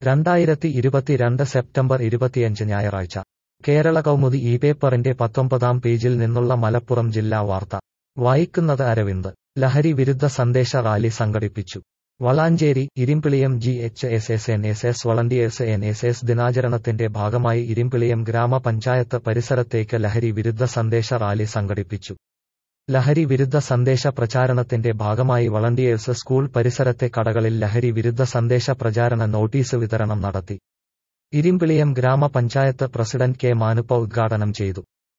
രണ്ടായിരത്തി ഇരുപത്തിരണ്ട് സെപ്റ്റംബർ ഇരുപത്തിയഞ്ച് ഞായറാഴ്ച കേരള കൗമുദി ഈ പേപ്പറിന്റെ പത്തൊമ്പതാം പേജിൽ നിന്നുള്ള മലപ്പുറം ജില്ലാ വാർത്ത വായിക്കുന്നത് അരവിന്ദ് ലഹരി വിരുദ്ധ സന്ദേശ റാലി സംഘടിപ്പിച്ചു Valanchery Irimbiliyam G H S S N S S volunteers N S S ദിനാചരണത്തിന്റെ ഭാഗമായി ഇരിമ്പിളിയം ഗ്രാമപഞ്ചായത്ത് പരിസരത്തേക്ക് ലഹരി വിരുദ്ധ സന്ദേശ റാലി സംഘടിപ്പിച്ചു ലഹരി വിരുദ്ധ സന്ദേശ പ്രചാരണത്തിന്റെ ഭാഗമായി വളണ്ടിയേഴ്സ് സ്കൂൾ പരിസരത്തെ കടകളിൽ ലഹരി വിരുദ്ധ സന്ദേശ പ്രചാരണ നോട്ടീസ് വിതരണം നടത്തി ഇരിമ്പിളിയം ഗ്രാമപഞ്ചായത്ത് പ്രസിഡന്റ് കെ മാനുപ്പ ഉദ്ഘാടനം ചെയ്തു